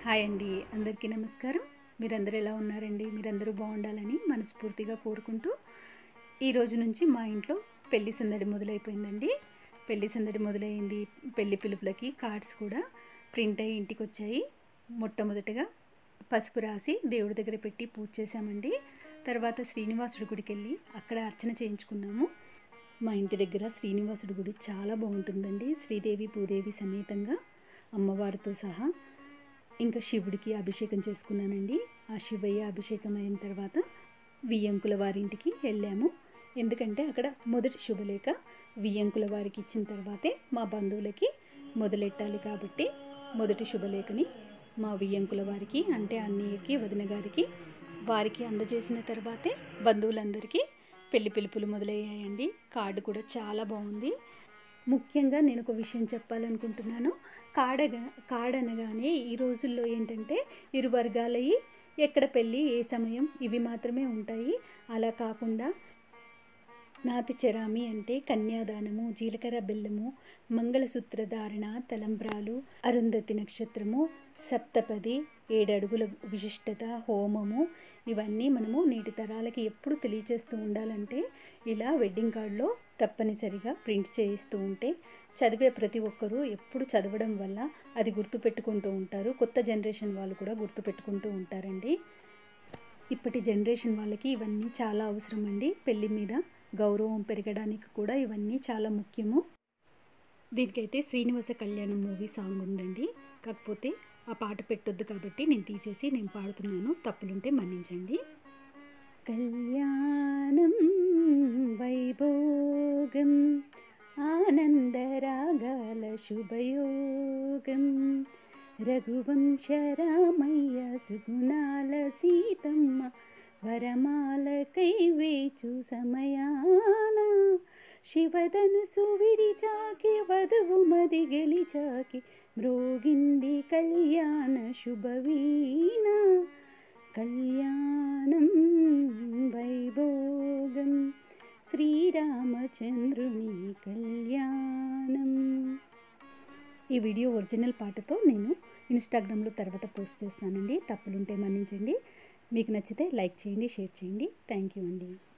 hi అండి అందరికీ నమస్కారం మీరందరూ ఎలా ఉన్నారండి మీరందరూ బాగుండాలని మనస్ఫూర్తిగా కోరుకుంటూ ఈ రోజు నుంచి మా ఇంట్లో పెళ్లి సందడి మొదలైపోయిందండి పెళ్లి సందడి మొదలైంది పెళ్లి పిలుపులకి కార్డ్స్ కూడా ప్రింట్ అయ్యి ఇంటికి వచ్చాయి మొట్టమొదటగా పసుపు రాసి దేవుడి దగ్గర పెట్టి పూజ చేశామండి తర్వాత శ్రీనివాసుడి గుడికి వెళ్ళి అక్కడ అర్చన చేయించుకున్నాము మా ఇంటి దగ్గర శ్రీనివాసుడి గుడి చాలా బాగుంటుందండి శ్రీదేవి భూదేవి సమేతంగా అమ్మవారితో సహా ఇంకా శివుడికి అభిషేకం చేసుకున్నానండి ఆ శివయ్య అభిషేకం అయిన తర్వాత వియ్యంకుల వారింటికి వెళ్ళాము ఎందుకంటే అక్కడ మొదటి శుభలేఖ వియ్యంకుల వారికి ఇచ్చిన తర్వాతే మా బంధువులకి మొదలెట్టాలి కాబట్టి మొదటి శుభలేఖని మా వియ్యంకుల వారికి అంటే అన్నయ్యకి వదిన గారికి వారికి అందజేసిన తర్వాతే బంధువులందరికీ పెళ్లి పిలుపులు మొదలయ్యాయండి కార్డు కూడా చాలా బాగుంది ముఖ్యంగా నేను ఒక విషయం చెప్పాలనుకుంటున్నాను కాడగా కాడనగానే ఈ రోజుల్లో ఏంటంటే ఇరు వర్గాలయ్యి ఎక్కడ పెళ్ళి ఏ సమయం ఇవి మాత్రమే ఉంటాయి అలా కాకుండా నాతి చెరామి అంటే కన్యాదానము జీలకర్ర బెల్లము మంగళసూత్ర ధారణ తలంబ్రాలు అరుంధతి నక్షత్రము సప్తపది ఏడడుగుల విశిష్టత హోమము ఇవన్నీ మనము నేటి తరాలకి ఎప్పుడు తెలియచేస్తూ ఉండాలంటే ఇలా వెడ్డింగ్ కార్డులో తప్పనిసరిగా ప్రింట్ చేయిస్తూ ఉంటే చదివే ప్రతి ఒక్కరూ ఎప్పుడు చదవడం వల్ల అది గుర్తుపెట్టుకుంటూ ఉంటారు కొత్త జనరేషన్ వాళ్ళు కూడా గుర్తుపెట్టుకుంటూ ఉంటారండి ఇప్పటి జనరేషన్ వాళ్ళకి ఇవన్నీ చాలా అవసరం అండి పెళ్ళి మీద గౌరవం పెరగడానికి కూడా ఇవన్నీ చాలా ముఖ్యము దీనికైతే శ్రీనివాస కళ్యాణం మూవీ సాంగ్ ఉందండి కాకపోతే ఆ పాట పెట్టొద్దు కాబట్టి నేను తీసేసి నేను పాడుతున్నాను తప్పులుంటే మన్నించండి కళ్యాణం వైభోగం ఆనందరాగాల శుభయోగం రఘువంశరామయ్య సుగుణాల సీతమ్మ వరమాలకై వేచు సమయాన శివధనుసు విరిచాకి వధువు మది గెలిచాకి మ్రోగింది కళ్యాణ శుభవీణ కళ్యాణం వైభోగం శ్రీరామచంద్రుని కళ్యాణం ఈ వీడియో ఒరిజినల్ పాటతో నేను ఇన్స్టాగ్రామ్లో తర్వాత పోస్ట్ చేస్తానండి తప్పులుంటే మన్నించండి మీకు నచ్చితే లైక్ చేయండి షేర్ చేయండి థ్యాంక్ యూ అండి